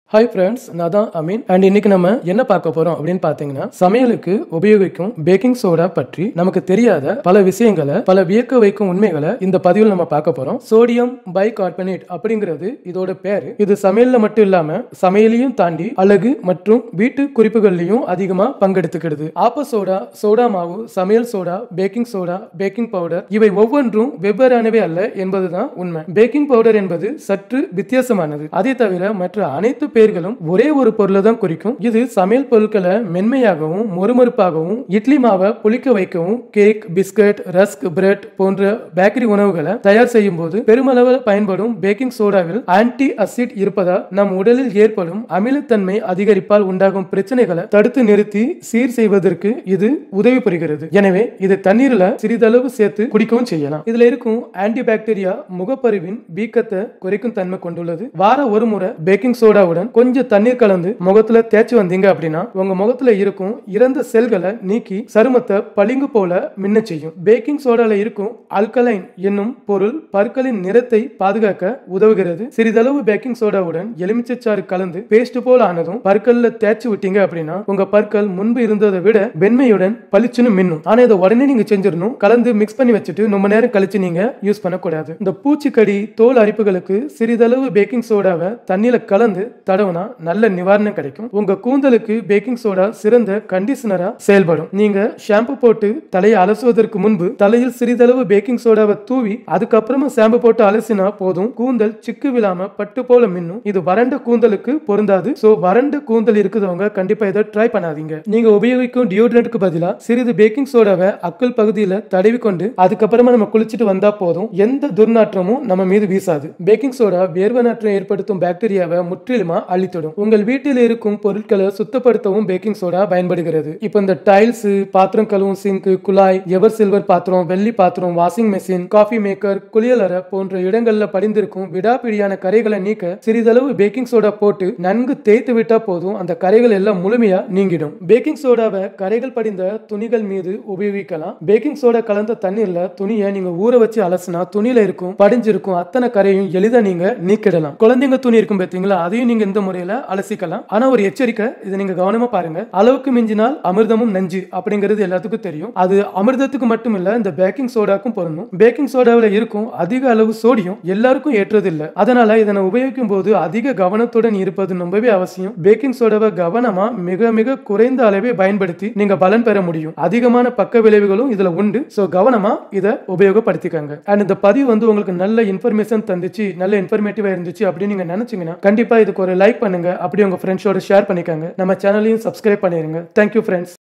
hi friends நான் தான் Ameen and இன்னைக்கு நம்ம என்ன பார்க்க போறோம் அப்படின்னு பார்த்தீங்கன்னா சமையலுக்கு உபயோகிக்கும் பேக்கிங் சோடா பற்றி நமக்கு தெரியாத பல விஷயங்களை பல வியக்க வைக்கும் உண்மைகளை இந்த பதிவில் நம்ம பார்க்க போறோம் சோடியம் பைகார்பனேட் அப்படிங்கிறது இதோட பேரு இது சமையல்ல மட்டும் இல்லாம சமையலையும் தாண்டி அழகு மற்றும் வீட்டு குறிப்புகள்லையும் அதிகமா பங்கெடுத்துக்கிடுது ஆப்ப சோடா சோடா மாவு சமையல் soda baking soda baking powder இவை ஒவ்வொன்றும் வெவ்வேறானவை அல்ல என்பதுதான் உண்மை பேக்கிங் பவுடர் என்பது சற்று வித்தியாசமானது அதை தவிர மற்ற அனைத்து பேர்களும் ஒரே ஒரு பொருளை தான் குறிக்கும் இது சமையல் பொருட்களை மென்மையாகவும் மொறுமொறுப்பாகவும் இட்லி மாவை புளிக்க வைக்கவும் கேக் பிஸ்கட் ரஸ்க் பிரெட் போன்ற பேக்கரி உணவுகளை தயார் செய்யும் போது பெருமளவில் பயன்படும் பேக்கிங் சோடாவில் ஆன்டி அசிட் இருப்பதால் நம் உடலில் ஏற்படும் அமிலத்தன்மை அதிகரிப்பால் உண்டாகும் பிரச்சனைகளை தடுத்து நிறுத்தி சீர் செய்வதற்கு இது உதவி புரிகிறது எனவே இது தண்ணீர்ல சிறிதளவு சேர்த்து குடிக்கவும் செய்யலாம் இதுல இருக்கும் ஆன்டி பாக்டீரியா முகப்பருவின் வீக்கத்தை குறைக்கும் தன்மை கொண்டுள்ளது வார ஒரு முறை பேக்கிங் சோடாவுடன் கொஞ்சம் தண்ணீர் கலந்து முகத்துல தேய்ச்சி வந்தீங்க அப்படின்னா உங்க முகத்துல இருக்கும் இறந்த செல்களை நீக்கி சருமத்தை பளிங்கு போல மின்ன செய்யும் பேக்கிங் சோடால இருக்கும் அல்கலைன் என்னும் பொருள் பற்களின் நிறத்தை பாதுகாக்க உதவுகிறது சிறிதளவு பேக்கிங் சோடாவுடன் எலுமிச்சைச்சாறு கலந்து பேஸ்ட் போல் ஆனதும் பற்கள்ல தேய்ச்சி விட்டீங்க அப்படின்னா உங்க பற்கள் முன்பு இருந்ததை விட வெண்மையுடன் பளிச்சுன்னு மின்னும் ஆனா இதை உடனே நீங்க செஞ்சிடணும் கலந்து மிக்ஸ் பண்ணி வச்சுட்டு ரொம்ப நேரம் கழிச்சு நீங்க யூஸ் பண்ணக்கூடாது இந்த பூச்சிக்கடி தோல் அரிப்புகளுக்கு சிறிதளவு பேக்கிங் சோடாவை தண்ணியில கலந்து தடவுனா நல்ல நிவாரணம் கிடைக்கும் உங்க கூந்தலுக்கு பேக்கிங் சோடா சிறந்த கண்டிஷனரா செயல்படும் நீங்க ஷாம்பு போட்டு தலையை அலசுவதற்கு முன்பு தலையில் சிறிதளவு பேக்கிங் சோடாவை தூவி அதுக்கப்புறமா ஷாம்பு போட்டு அலசினா போதும் கூந்தல் சிக்கு விழாம பட்டு போல மின்னும் இது வறண்ட கூந்தலுக்கு பொருந்தாது சோ வறண்ட கூந்தல் இருக்குதவங்க கண்டிப்பா இதை ட்ரை பண்ணாதீங்க நீங்க உபயோகிக்கும் டியோட்ரண்ட்க்கு பதிலா சிறிது பேக்கிங் சோடாவை அக்கல் பகுதியில தடவி கொண்டு அதுக்கப்புறமா நம்ம குளிச்சுட்டு வந்தா போதும் எந்த துர்நாற்றமும் நம்ம மீது வீசாது பேக்கிங் சோடா வேர்வை நாற்றம் ஏற்படுத்தும் பாக்டீரியாவை முற்றிலுமா அழித்திடும் உங்கள் வீட்டில் இருக்கும் பொருட்களை சுத்தப்படுத்தவும் பேக்கிங் சோடா பயன்படுகிறது இப்போ இந்த டைல்ஸ் பாத்திரம் கழுவும் சிங்க் குழாய் எவர் சில்வர் பாத்திரம் வெள்ளி பாத்திரம் வாஷிங் மெஷின் காஃபி மேக்கர் குளியலறை போன்ற இடங்கள்ல படிந்திருக்கும் விடாப்பிடியான கரைகளை நீக்க சிறிதளவு பேக்கிங் சோடா போட்டு நன்கு தேய்த்து விட்டா போதும் அந்த கரைகள் எல்லாம் முழுமையா நீங்கிடும் பேக்கிங் சோடாவை கரைகள் படிந்த துணிகள் மீது உபயோகிக்கலாம் பேக்கிங் சோடா கலந்த தண்ணீர்ல துணியை நீங்க ஊற வச்சு அலசினா துணியில இருக்கும் படிஞ்சிருக்கும் அத்தனை கரையும் எளிதா நீங்க நீக்கிடலாம் குழந்தைங்க துணி இருக்கும் பார்த்தீங்களா அதையும் நீங்க இந்த முறையில அலசிக்கலாம் ஆனா ஒரு எச்சரிக்கை இதை நீங்க கவனமா பாருங்க அளவுக்கு மிஞ்சினால் அமிர்தமும் நஞ்சு அப்படிங்கிறது எல்லாத்துக்கும் தெரியும் அது அமிர்தத்துக்கு மட்டும் இல்ல இந்த பேக்கிங் சோடாக்கும் பொருந்தும் பேக்கிங் சோடாவில் இருக்கும் அதிக அளவு சோடியம் எல்லாருக்கும் ஏற்றது இல்ல அதனால இதனை உபயோகிக்கும் போது அதிக கவனத்துடன் இருப்பது ரொம்பவே அவசியம் பேக்கிங் சோடாவை கவனமா மிக மிக குறைந்த அளவே பயன்படுத்தி நீங்க பலன் பெற முடியும் அதிகமான பக்க விளைவுகளும் இதுல உண்டு சோ கவனமா இதை உபயோகப்படுத்திக்கங்க அண்ட் இந்த பதிவு வந்து உங்களுக்கு நல்ல இன்ஃபர்மேஷன் தந்துச்சு நல்ல இன்ஃபர்மேட்டிவா இருந்துச்சு அப்படின்னு நீங்க நினைச்சீங்கன்னா கண்டிப்பா இதுக்கு ஒரு லைக் பண்ணுங்க அப்படி உங்க ஃப்ரெண்ட்ஸோட ஷேர் பண்ணிக்கோங்க நம்ம சேனலையும் சப்ஸ்கிரைப் பண்ணிருங்க தேங்க்யூ ஃப்ரெண்ட்ஸ்